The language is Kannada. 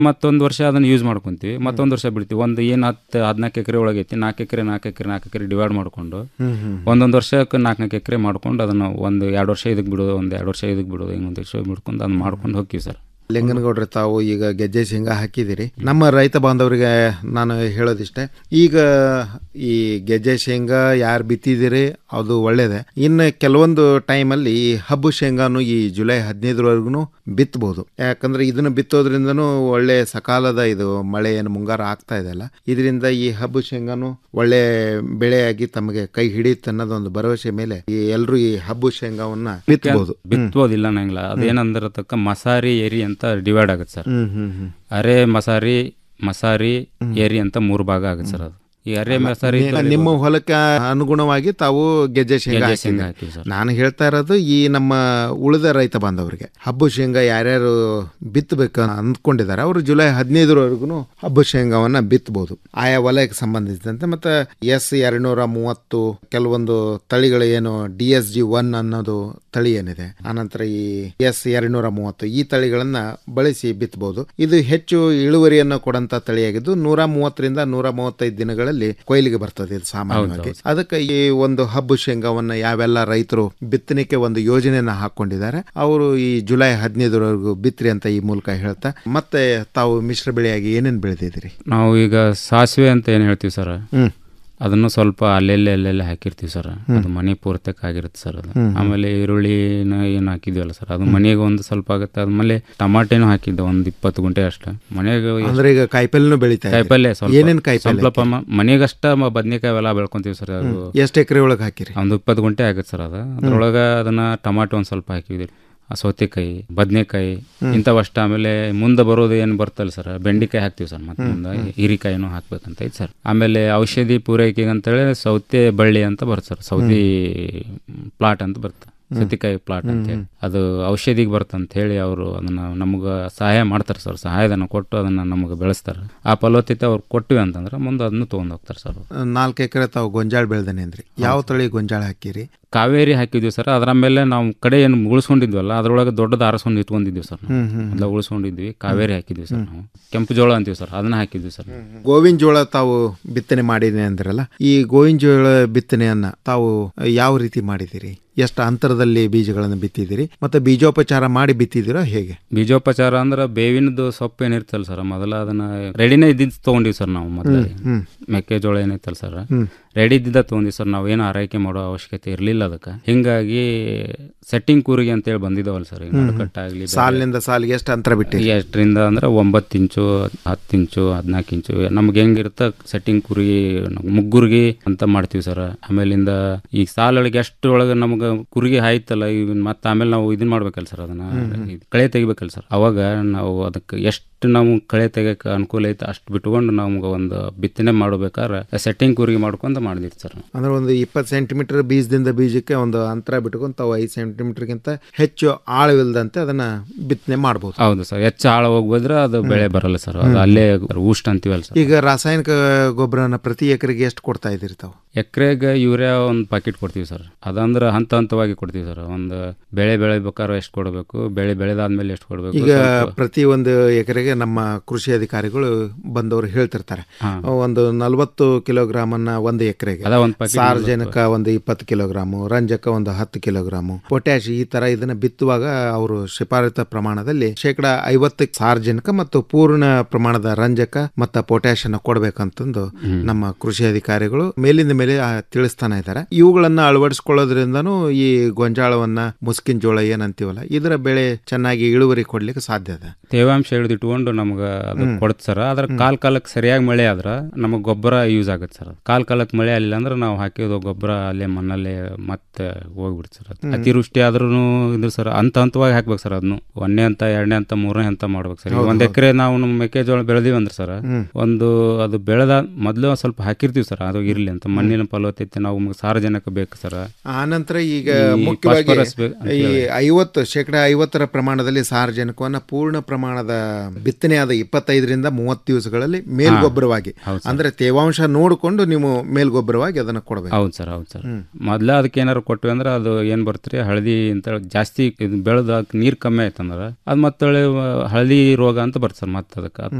ಮತ್ತೊಂದು ವರ್ಷ ಅದನ್ನ ಯೂಸ್ ಮಾಡ್ಕೊಂತೀವಿ ಮತ್ತೊಂದು ವರ್ಷ ಬಿಡ್ತೀವಿ ಒಂದು ಏನು ಹತ್ತು ಹದಿನಾಲ್ಕು ಎಕರೆ ಒಳಗೈತಿ ನಾಲ್ಕು ಎಕರೆ ನಾಲ್ಕು ಎಕರೆ ನಾಲ್ಕು ಎಕರೆ ಡಿವೈಡ್ ಮಾಡ್ಕೊಂಡು ಹ್ಮ್, ಹ್ಮ್. ಒಂದೊಂದು ವರ್ಷಕ್ಕೆ ನಾಲ್ಕು ನಾಲ್ಕು ಎಕರೆ ಮಾಡ್ಕೊಂಡು ಅದನ್ನು ಒಂದು ಎರಡು ವರ್ಷ ಇದಕ್ಕೆ ಬಿಡೋದು ಒಂದು ಎರಡು ವರ್ಷ ಇದಕ್ಕೆ ಬಿಡೋದು ಹಿಂಗೆ ಒಂದು ವರ್ಷ ಬಿಡ್ಕೊಂಡು ಅದನ್ನ ಮಾಡ್ಕೊಂಡು ಹೋಗ್ತೀವಿ ಸರ್ ಲಿಂಗನಗೌಡ್ರೆ ತಾವು ಈಗ ಗೆಜ್ಜೆ ಶೇಂಗಾ ಹಾಕಿದಿರಿ ನಮ್ಮ ರೈತ ಬಾಂಧವರಿಗೆ ನಾನು ಹೇಳೋದಿಷ್ಟೇ ಈಗ ಈ ಗೆಜ್ಜೆ ಶೇಂಗಾ ಯಾರು ಬಿತ್ತಿದಿರಿ ಅದು ಒಳ್ಳೇದೆ ಇನ್ನು ಕೆಲವೊಂದು ಟೈಮಲ್ಲಿ ಈ ಹಬ್ಬು ಶೇಂಗಾನು ಈ ಜುಲೈ ಹದಿನೈದರವರೆಗೂ ಬಿತ್ತಬಹುದು ಯಾಕಂದ್ರೆ ಇದನ್ನ ಬಿತ್ತೋದ್ರಿಂದನೂ ಒಳ್ಳೆ ಸಕಾಲದ ಇದು ಮಳೆ ಏನು ಮುಂಗಾರು ಆಗ್ತಾ ಇದೆಯಲ್ಲ ಇದರಿಂದ ಈ ಹಬ್ಬು ಶೇಂಗಾನು ಒಳ್ಳೆ ಬೆಳೆಯಾಗಿ ತಮಗೆ ಕೈ ಹಿಡಿಯುತ್ತೆ ಅನ್ನೋದೊಂದು ಭರವಸೆ ಮೇಲೆ ಈ ಎಲ್ಲರೂ ಈ ಹಬ್ಬು ಶೇಂಗಾವನ್ನ ಬಿತ್ತಬಹುದು ಬಿತ್ತಬೋದಿಲ್ಲ ನಂಗಿಲ್ಲ ಅದೇನಂದ್ರೆ ಅದಕ್ಕೆ ಮಸಾರಿ ಏರಿ ಅಂತ ಡಿವೈಡ್ ಆಗುತ್ತೆ ಸರ್ ಹ್ಮ್ ಹ್ಮ್ ಹ್ಮ್ ಅರೆ ಮಸಾರಿ ಮಸಾರಿ ಏರಿ ಅಂತ ಮೂರು ಭಾಗ ಆಗುತ್ತೆ ಸರ್ ಅದು ಈ ಅರೆ ಮಸಾರಿ ನಿ- ನಿಮ್ಮ ಹೊಲಕ್ಕೆ ಅನುಗುಣವಾಗಿ ತಾವು ಗೆಜ್ಜೆ ಶೇಂಗಾ ಗೆಜ್ಜೆ ಶೇಂಗಾ ಹಾಕಿದ್ದೀರಿ. ಹಾಕಿವಿ ಸರ್ ನಾನು ಹೇಳ್ತಾ ಇರೋದು ಈ ನಮ್ಮ ಉಳಿದ ರೈತ ಬಾಂಧವರಿಗೆ ಹಬ್ಬು ಶೇಂಗಾ ಯಾರ್ಯಾರು ಬಿತ್ತಬೇಕು ಅಂದ್ಕೊಂಡಿದ್ದಾರೆ ಅವರು ಜುಲೈ ಹದಿನೈದರವರೆಗೂ ಹಬ್ಬು ಶೇಂಗಾವನ್ನ ಬಿತ್ತಬಹುದು ಆಯಾ ವಲಯಕ್ಕೆ ಸಂಬಂಧಿಸಿದಂತೆ ಮತ್ತೆ ಎಸ್ ಎರಡ್ನೂರ ಮೂವತ್ತು ಕೆಲವೊಂದು ತಳಿಗಳು ಏನು ಡಿ ಎಸ್ ಜಿ ಒನ್ ಅನ್ನೋದು ತಳಿ ಏನಿದೆ ಆನಂತರ ಈ ಎಸ್ ಎರಡ್ನೂರ ಮೂವತ್ತು ಈ ತಳಿಗಳನ್ನ ಬಳಸಿ ಬಿತ್ತಬಹುದು ಇದು ಹೆಚ್ಚು ಇಳುವರಿಯನ್ನು ಕೊಡಂತ ತಳಿಯಾಗಿದ್ದು ನೂರ ಮೂವತ್ತರಿಂದ ನೂರ ಮೂವತ್ತೈದು ದಿನಗಳಲ್ಲಿ ಕೊಯ್ಲಿಗೆ ಬರ್ತದೆ ಇದು ಸಾಮಾನ್ಯವಾಗಿ ಅದಕ್ಕೆ ಈ ಒಂದು ಹಬ್ಬು ಶೇಂಗಾವನ್ನ ಯಾವೆಲ್ಲ ರೈತರು ಬಿತ್ತನೆಗೆ ಒಂದು ಯೋಜನೆಯನ್ನ ಹಾಕೊಂಡಿದ್ದಾರೆ ಅವರು ಈ ಜುಲೈ ಹದಿನೈದರವರೆಗೂ ಬಿತ್ರಿ ಅಂತ ಈ ಮೂಲಕ ಹೇಳ್ತಾ ಮತ್ತೆ ತಾವು ಮಿಶ್ರ ಬೆಳೆಯಾಗಿ ಏನೇನು ಬೆಳೆದಿದ್ದೀರಿ ನಾವು ಈಗ ಸಾಸಿವೆ ಅಂತ ಏನು ಹೇಳ್ತೀವಿ ಸರ್ ಹ್ಮ್ ಅದನ್ನು ಸ್ವಲ್ಪ ಅಲ್ಲೆಲ್ಲಿ ಅಲ್ಲೆಲ್ಲಿ ಹಾಕಿರ್ತೀವಿ ಸರ್ ಅದು ಮನೆ ಪೂರ್ತಕ್ಕೆ ಆಗಿರುತ್ತೆ ಸರ್ ಅದು ಆಮೇಲೆ ಈರುಳ್ಳಿನ ಏನು ಹಾಕಿದ್ವಲ್ಲ ಸರ್ ಅದು ಮನೆಗೆ ಒಂದು ಸ್ವಲ್ಪ ಆಗುತ್ತೆ ಆದ್ಮೇಲೆ ಟಮಾಟೆನೂ ಹಾಕಿದ್ದೆ ಒಂದು ಇಪ್ಪತ್ತು ಗುಂಟೆ ಅಷ್ಟೇ ಮನೆಗೆ ಅಂದ್ರೆ ಈಗ ಕಾಯಿಪಲ್ಯನೂ ಬೆಳಿತಾ ಇದ್ದೀರಿ. ಕಾಯಿಪಲ್ಲೆ ಸ್ವಲ್ಪ ಏನೇನ್ ಕಾಯಿಪಲ್ಲೆ ಸ್ವಲ್ಪ ಮ- ಮನೆಗಷ್ಟ ಮ- ಬದ್ನೆಕಾಯಿ ಅವೆಲ್ಲ ಬೆಳ್ಕೊಂತೀವಿ ಸರ್ ಅದು ಎಷ್ಟು ಎಕರೆ ಒಳಗೆ ಹಾಕಿರಿ ಒಂದು ಇಪ್ಪತ್ತು ಗುಂಟೆ ಆಗುತ್ತೆ ಸರ್ ಅದು ಅದ್ರೊಳಗೆ ಅದನ್ನ ಟಮಾಟೊ ಒಂದು ಸ್ವಲ್ಪ ಹಾಕಿದ್ವಿ ಆ ಸೌತೆಕಾಯಿ ಬದನೆಕಾಯಿ ಇಂಥವಷ್ಟ ಆಮೇಲೆ ಮುಂದೆ ಬರೋದು ಏನು ಬರ್ತಲ್ಲ ಸರ್ ಬೆಂಡಿಕಾಯಿ ಹಾಕ್ತೀವಿ ಸರ್ ಮತ್ತೆ ಮುಂದೆ ಹೀರಿಕಾಯಿನೂ ಹಾಕ್ಬೇಕಂತ ಐತೆ ಸರ್ ಆಮೇಲೆ ಔಷಧಿ ಪೂರೈಕೆಗೆ ಅಂತೇಳಿ ಸೌತೆ ಬಳ್ಳಿ ಅಂತ ಬರುತ್ತೆ ಸರ್ ಸೌತಿ ಪ್ಲಾಟ್ ಅಂತ ಬರುತ್ತೆ ಸೌತಿಕಾಯಿ ಪ್ಲಾಟ್ ಅಂತ ಹೇಳಿ ಅದು ಔಷಧಿಗೆ ಬರ್ತಂತ ಹೇಳಿ ಅವರು ಅದನ್ನ ನಮ್ಗೆ ಸಹಾಯ ಮಾಡ್ತಾರೆ ಸರ್ ಸಹಾಯಧನ ಕೊಟ್ಟು ಅದನ್ನ ನಮಗೆ ಬೆಳೆಸ್ತಾರೆ ಆ ಫಲವತ್ತತೆ ಅವ್ರು ಕೊಟ್ಟಿವಿ ಅಂತಂದ್ರೆ ಮುಂದೆ ಅದನ್ನು ತೊಗೊಂಡು ಹೋಗ್ತಾರೆ ಸರ್ ಅವ್ರು ನಾಲ್ಕು ಎಕರೆ ತಾವು ಗೊಂಜಾಳ ಬೆಳ್ದೇನೆ ಅಂದ್ರಿ ಯಾವ ತಳಿ ಗೊಂಜಾಳ ಹಾಕಿರಿ ಕಾವೇರಿ ಹಾಕಿದ್ವಿ ಸರ್ ಅದರ ಮೇಲೆ ನಾವು ಕಡೆ ಏನು ಉಳಿಸ್ಕೊಂಡಿದ್ವಲ್ಲ ಅದ್ರೊಳಗೆ ದೊಡ್ಡದು ಆರಿಸ್ಕೊಂಡು ಇಟ್ಕೊಂಡಿದ್ವಿ ಸರ್ ನಾವು ಎಲ್ಲ ಉಳಿಸ್ಕೊಂಡಿದ್ವಿ ಕಾವೇರಿ ಹಾಕಿದ್ವಿ ಸರ್ ನಾವು ಕೆಂಪು ಜೋಳ ಅಂತೀವಿ ಸರ್ ಅದನ್ನ ಹಾಕಿದ್ವಿ ಸರ್ ಗೋವಿನ ಜೋಳ ತಾವು ಬಿತ್ತನೆ ಮಾಡಿದೆ ಅಂದ್ರಲ್ಲ ಈ ಗೋವಿನ ಜೋಳ ಬಿತ್ತನೆಯನ್ನ ತಾವು ಯಾವ ರೀತಿ ಮಾಡಿದಿರಿ ಎಷ್ಟು ಅಂತರದಲ್ಲಿ ಬೀಜಗಳನ್ನು ಬಿತ್ತಿದಿರಿ ಮತ್ತೆ ಬೀಜೋಪಚಾರ ಮಾಡಿ ಬಿತ್ತಿದಿರೋ ಹೇಗೆ ಬೀಜೋಪಚಾರ ಅಂದ್ರೆ ಬೇವಿನದು ಸೊಪ್ಪು ಏನಿರ್ತಲ್ಲ ಸರ್ ಮೊದಲ ಅದನ್ನ ರೆಡಿನೇ ಇದ್ದಿದ್ದು ತೊಗೊಂಡಿವಿ ಸರ್ ನಾವು ಮೊದಲ ಹ್ಮ್ ಮೆಕ್ಕೆಜೋಳ ಏನೈತಲ್ಲ ಸರ್ ರೆಡಿ ಇದ್ದಿದ್ದ ತೊಗೊಂಡಿವಿ ಸರ್ ನಾವು ಏನು ಆರೈಕೆ ಮಾಡೋ ಅವಶ್ಯಕತೆ ಇರಲಿಲ್ಲ ಅದಕ್ಕೆ ಹಿಂಗಾಗಿ ಸೆಟ್ಟಿಂಗ್ ಕೂರಿಗೆ ಅಂತೇಳಿ ಬಂದಿದ್ದಾವಲ್ಲ ಸರ್ ಈಗ ನಡುಕಟ್ಟಾಗ್ಲಿ ಸಾಲಿನಿಂದ ಸಾಲಿಗೆ ಎಷ್ಟು ಅಂತರ ಬಿಟ್ಟಿರಿ ಎಷ್ಟರಿಂದ ಅಂದ್ರೆ ಒಂಬತ್ತು ಇಂಚು ಹತ್ತು ಇಂಚು ಹದಿನಾಲ್ಕು ಇಂಚು ನಮ್ಗೆ ಹೆಂಗಿರುತ್ತೆ ಸೆಟ್ಟಿಂಗ್ ಕುರಿ ಮುಗ್ಗುರ್ಗಿ ಅಂತ ಮಾಡ್ತೀವಿ ಸರ್ ಆಮೇಲಿಂದ ಈಗ ಸಾಲೊಳಗೆ ಎಷ್ಟು ಒಳಗೆ ನಮ್ಗೆ ಕುರಿಗೆ ಆಯ್ತಲ್ಲ ಈಗ ಮತ್ತೆ ಆಮೇಲೆ ನಾವು ಇದನ್ನ ಮಾಡ್ಬೇಕಲ್ಲ ಸರ್ ಅದನ್ನ ಇದ್ ಕಳೆ ತೆಗಿಬೇಕಲ್ಲ ಸರ್ ಅವಾಗ ನಾವು ಅದಕ್ಕೆ ಎಷ್ಟು ನಾವು ಕಳೆ ತೆಗಿಯಕ್ಕೆ ಅನುಕೂಲ ಐತೆ ಅಷ್ಟು ಬಿಟ್ಕೊಂಡು ನಮ್ಗೆ ಒಂದು ಬಿತ್ತನೆ ಮಾಡ್ಬೇಕಾದ್ರೆ ಸೆಟ್ಟಿಂಗ್ ಕುರಿಗೆ ಮಾಡ್ಕೊಂಡು ಮಾಡಿದ್ವಿ ಸರ್ ನಾವು. ಅಂದ್ರೆ ಒಂದು ಇಪ್ಪತ್ತು ಸೆಂಟಿಮೀಟರ್ ಬೀಜದಿಂದ ಬೀಜಕ್ಕೆ ಒಂದು ಅಂತರ ಬಿಟ್ಕೊಂಡು ತಾವು ಐದು ಸೆಂಟಿಮೀಟರ್ಗಿಂತ ಹೆಚ್ಚು ಆಳವಿಲ್ಲದಂತೆ ಅದನ್ನ ಬಿತ್ತನೆ ಮಾಡ್ಬೋದು ಹೌದು ಸರ್ ಹೆಚ್ಚು ಆಳ ಹೋಗ್ಬೋದ್ರೆ ಅದು ಬೆಳೆ ಬರಲ್ಲ ಸರ್ ಅದು ಅಲ್ಲೇ ಉಷ್ಣ ಅಂತೀವಲ್ಲ ಸರ್ ಈಗ ರಾಸಾಯನಿಕ ಗೊಬ್ಬರನ ಪ್ರತಿ ಎಕರೆಗೆ ಎಷ್ಟು ಕೊಡ್ತಾ ಇದ್ದೀರಿ ತಾವು ಎಕರೆಗೆ ಯೂರಿಯಾ ಒಂದು ಪ್ಯಾಕೆಟ್ ಕೊಡ್ತೀವಿ ಸರ್ ಅದಂದ್ರೆ ಹಂತ ಹಂತವಾಗಿ ಕೊಡ್ತೀವಿ ಸರ್ ಒಂದು ಬೆಳೆ ಬೆಳಿಬೇಕಾದ್ರೆ ಎಷ್ಟು ಕೊಡಬೇಕು ಬೆಳೆ ಬೆಳೆದಾದ್ಮೇಲೆ ಎಷ್ಟು ಕೊಡಬೇಕು ಈಗ ಪ್ರತಿ ಒಂದು ಎಕರೆಗೆ ನಮ್ಮ ಕೃಷಿ ಅಧಿಕಾರಿಗಳು ಬಂದವರು ಹೇಳ್ತಿರ್ತಾರೆ ಒಂದು ನಲವತ್ತು ಕಿಲೋಗ್ರಾಮ್ ಅನ್ನ ಒಂದು ಎಕರೆಗೆ ಅದ ಒಂದು ಪ್ಯಾಕೆಟ್ ಸಾರ್ವಜನಿಕ ಒಂದು ಇಪ್ಪತ್ತು ಕಿಲೋಗ್ರಾಮು ರಂಜಕ ಒಂದು ಹತ್ತು ಕಿಲೋಗ್ರಾಮು ಪೊಟ್ಯಾಶ್ ಈ ತರ ಇದನ್ನ ಬಿತ್ತುವಾಗ ಅವರು ಶಿಫಾರತ ಪ್ರಮಾಣದಲ್ಲಿ ಶೇಕಡ ಐವತ್ತು ಸಾರ್ವಜನಿಕ ಮತ್ತು ಪೂರ್ಣ ಪ್ರಮಾಣದ ರಂಜಕ ಮತ್ತು ಪೊಟ್ಯಾಶ್ ಅನ್ನ ಕೊಡ್ಬೇಕಂತಂದು ನಮ್ಮ ಕೃಷಿ ಅಧಿಕಾರಿಗಳು ಮೇಲಿಂದ ಮೇಲೆ ಆ, ತಿಳಿಸ್ತಾನೆ ಇದ್ದಾರೆ ಇವುಗಳನ್ನ ಅಳವಡಿಸ್ಕೊಳ್ಳೋದ್ರಿಂದನೂ ಈ ಗೊಂಜಾಳವನ್ನ ಮುಸ್ಕಿನ ಜೋಳ ಏನಂತೀವಲ್ಲ ಇದರ ಬೆಳೆ ಚೆನ್ನಾಗಿ ಇಳುವರಿ ಕೊಡ್ಲಿಕ್ಕೆ ಸಾಧ್ಯ ಇದೆ ತೇವಾಂಶ ಹಿಡಿದಿಟ್ಕೊಂಡು ನಮ್ಗೆ ಅದು ಕೊಡುತ್ತೆ ಸರ್ ಅದ್ರ ಕಾಲ್ ಕಾಲಕ್ಕೆ ಸರಿಯಾಗಿ ಮಳೆ ಆದ್ರೆ ನಮಗೆ ಗೊಬ್ಬರ ಯೂಸ್ ಆಗುತ್ತೆ ಸರ್ ಕಾಲ್ ಕಾಲಕ್ಕೆ ಮಳೆ ಆಗಿಲ್ಲ ಅಂದ್ರೆ ನಾವು ಹಾಕಿದ ಗೊಬ್ಬರ ಅಲ್ಲೇ ಮಣ್ಣಲ್ಲೇ ಮತ್ತೆ ಹೋಗ್ಬಿಡುತ್ತೆ ಸರ್ ಅದು ಅತಿವೃಷ್ಟಿ ಆದ್ರೂ ಇದು ಸರ್ ಹಂತ ಹಂತವಾಗಿ ಹಾಕ್ಬೇಕು ಸರ್ ಅದನ್ನು ಒಂದನೇ ಹಂತ ಎರಡನೇ ಹಂತ ಮೂರನೇ ಹಂತ ಮಾಡ್ಬೇಕು ಸರ್ ಈಗ ಒಂದ್ ಎಕರೆ ನಾವು ನಮ್ಮ ಮೆಕ್ಕೆಜೋಳ ಬೆಳೆದಿವಿ ಅಂದ್ರೆ ಸರ್ ಒಂದು ಅದು ಬೆಳೆದ ಮೊದಲು ಸ್ವಲ್ಪ ಹಾಕಿರ್ತೀವಿ ಸರ್ ಅದು ಇರ್ಲಿ ಅಂತ ಮಣ್ಣಿನ ಫಲವತ್ತತೆ ನಾವು ಸಾರಜನಕ ಬೇಕು ಸರ್ ಆನಂತರ ಈಗ ಈ ಮುಖ್ಯವಾಗಿ phosphorus ಬೇ- ಈ ಐವತ್ತು ಶೇಕಡ ಐವತ್ತರ ಪ್ರಮಾಣದಲ್ಲಿ ಸಾರಜನಕವನ್ನ ಪೂರ್ಣ ಪ್ರಮಾಣದ ಬಿತ್ತನೆ ಆದ ಇಪ್ಪತ್ತೈದರಿಂದ ಮೂವತ್ತು ದಿವಸಗಳಲ್ಲಿ ಮೇಲ್ಗೊಬ್ಬರವಾಗಿ ಅಂದ್ರೆ ತೇವಾಂಶ ನೋಡಿಕೊಂಡು ನೀವು ಮೇಲ್ಗೊಬ್ಬರವಾಗಿ ಅದನ್ನ ಕೊಡಬೇಕು ಹೌದು ಸರ್ ಹೌದು ಸರ್ ಮೊದ್ಲ ಅದಕ್ಕೆ ಏನಾರು ಕೊಟ್ವಿ ಅಂದ್ರೆ ಅದು ಏನ್ ಬರ್ತ್ರಿ ಹಳದಿ ಅಂತ ಜಾಸ್ತಿ ಇದು ಬೆಳೆದ ನೀರ್ ಕಮ್ಮಿ ಆಯ್ತಂದ್ರ ಅದ್ ಮತ್ತೆ ಹಳದಿ ರೋಗ ಅಂತ ಬರ್ತದೆ ಸರ್ ಮತ್ತೆ ಅದಕ್ಕೆ